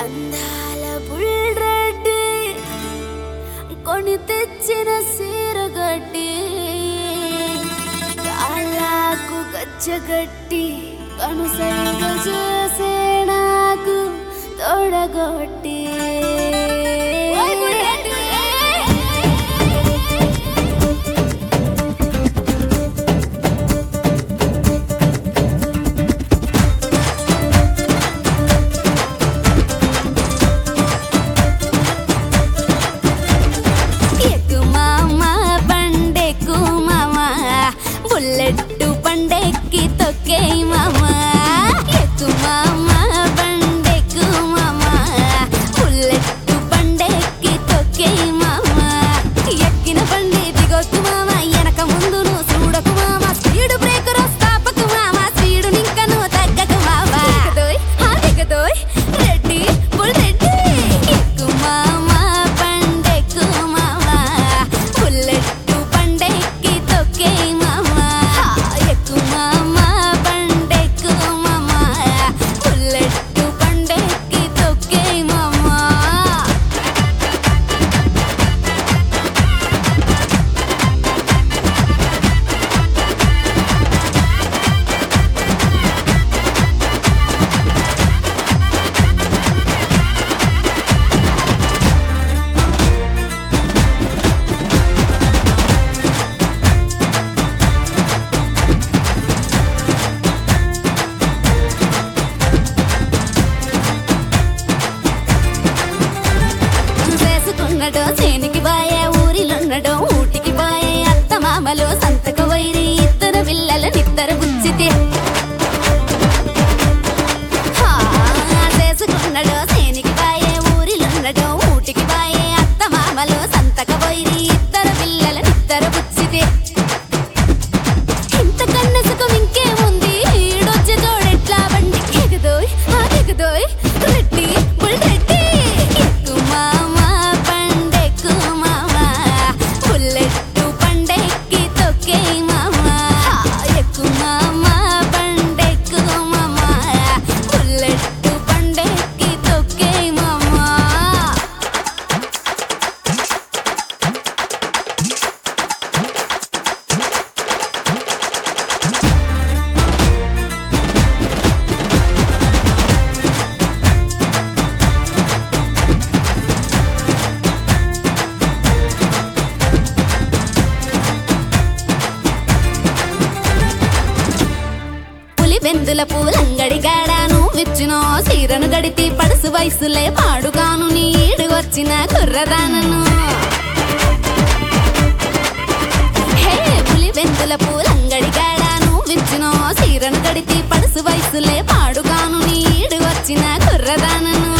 అందాల బుల్రెడ్డి కొని తెచ్చిన సీరగడ్డి కాళ్ళకు గచ్చగట్టి కనుసైగ చేసే నాకు తోడగొట్టి ఎక్కు మామ బండెక్కు మామ బుల్లెట్టు పండెక్కి తొక్కే మామ ఎక్కు మామ బండెక్కు మామ బుల్లెట్టు పండెక్కి తొక్కే మామ ఎక్కిన బండి దిగొద్దు మామ వెనక ముందు నువ్వు చూడకు మామ స్పీడ్ బ్రేకర్ స్టాపకు మామ స్పీడ్ నింక నువ్వు తగ్గకు మామ దిగదోయ్ హా దిగదోయ్ రెడ్డి బుల్ రెడ్డి ఎక్కు మామ పండెక్కు మామ బుల్లెట్టు పండెక్కి తొక్కే మామ ఎక్కు మామ పండెక్కు మామ బుల్లెట్టు పండెక్కి తొక్కే మామ చేసుకున్నడో చేనికి బాయే ఊరిలున్నడో ఊటికి బాయే అత్త మామలు సంతక వైరి ఇద్దరు పిల్లల నిద్దరు బుచ్చితే హా, చేసుకున్నడో చేనికి బాయే ఊరిలున్నడో ఊటికి బాయే అత్త మామలు సంతక వైరి ఇద్దరు పిల్లల నిద్దరు బుచ్చితే ఇంత కన్నసుకం ఇంకేముంది ఈడొచ్చే జోడెట్లా బండి ఎగదోయ్ ఆ ఎగదోయ్ రెడ్డి బుల్ రెడ్డి ఎక్కు మామ పండెక్కు మామ బుల్లెట్టు పండెక్కి తొక్కే మామ ఎక్కు మామ పండెక్కు మామ బుల్లెట్టు పండెక్కి తొక్కే మామ పులి వెందుల పూలంగడి గాడాను విచ్చునో సీరను గడితి పడుసు వయసులే పాడుగాను నీడు వచ్చిన కుర్రదానను హే పులి వెందుల పూలంగడి గాడాను విచ్చునో సీరను గడితి పడుసు వయసులే పాడుగాను నీడు వచ్చిన కుర్రదానను